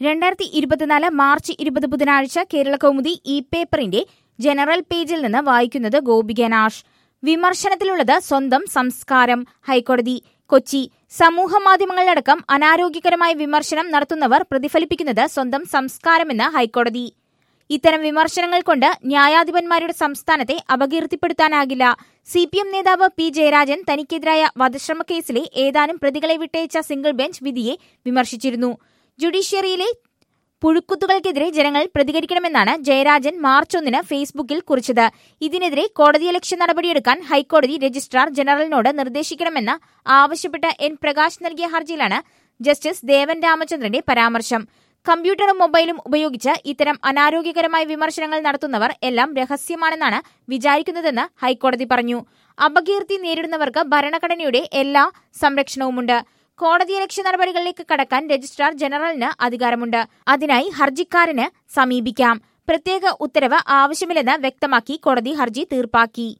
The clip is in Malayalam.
രണ്ടായിരത്തി ഇരുപത്തിനാല് മാർച്ച് ഇരുപത് ബുധനാഴ്ച കേരള കൗമുദി ഇ പേപ്പറിന്റെ ജനറൽ പേജിൽ നിന്ന് വായിക്കുന്നത് ഗോപിക നാഷ് വിമർശനത്തിലുള്ളത് സ്വന്തം സംസ്കാരം ഹൈക്കോടതി കൊച്ചി സമൂഹ മാധ്യമങ്ങളിലടക്കം അനാരോഗ്യകരമായ വിമർശനം നടത്തുന്നവർ പ്രതിഫലിപ്പിക്കുന്നത് സ്വന്തം സംസ്കാരമെന്ന് ഹൈക്കോടതി ഇത്തരം വിമർശനങ്ങൾ കൊണ്ട് ന്യായാധിപന്മാരുടെ സംസ്ഥാനത്തെ അപകീർത്തിപ്പെടുത്താനാകില്ല സി പി എം നേതാവ് പി ജയരാജൻ തനിക്കെതിരായ വധശ്രമ കേസിലെ ഏതാനും പ്രതികളെ വിട്ടയച്ച സിംഗിൾ ബെഞ്ച് വിധിയെ വിമർശിച്ചിരുന്നു ജുഡീഷ്യറിയിലെ പുഴുക്കുത്തുകൾക്കെതിരെ ജനങ്ങൾ പ്രതികരിക്കണമെന്നാണ് ജയരാജൻ മാർച്ച് ഒന്നിന് ഫേസ്ബുക്കിൽ കുറിച്ചത് ഇതിനെതിരെ കോടതിയലക്ഷ്യ നടപടിയെടുക്കാൻ ഹൈക്കോടതി രജിസ്ട്രാർ ജനറലിനോട് നിർദ്ദേശിക്കണമെന്ന് ആവശ്യപ്പെട്ട് എൻ പ്രകാശ് നൽകിയ ഹർജിയിലാണ് ജസ്റ്റിസ് ദേവൻ രാമചന്ദ്രന്റെ പരാമർശം കമ്പ്യൂട്ടറും മൊബൈലും ഉപയോഗിച്ച് ഇത്തരം അനാരോഗ്യകരമായ വിമർശനങ്ങൾ നടത്തുന്നവർ എല്ലാം രഹസ്യമാണെന്നാണ് വിചാരിക്കുന്നതെന്ന് ഹൈക്കോടതി പറഞ്ഞു അപകീർത്തി നേരിടുന്നവർക്ക് ഭരണഘടനയുടെ എല്ലാ സംരക്ഷണവുമുണ്ട് കോടതിയലക്ഷ്യ നടപടികളിലേക്ക് കടക്കാൻ രജിസ്ട്രാർ ജനറലിന് അധികാരമുണ്ട് അതിനായി ഹർജിക്കാരന് സമീപിക്കാം പ്രത്യേക ഉത്തരവ് ആവശ്യമില്ലെന്ന് വ്യക്തമാക്കി കോടതി ഹർജി തീർപ്പാക്കി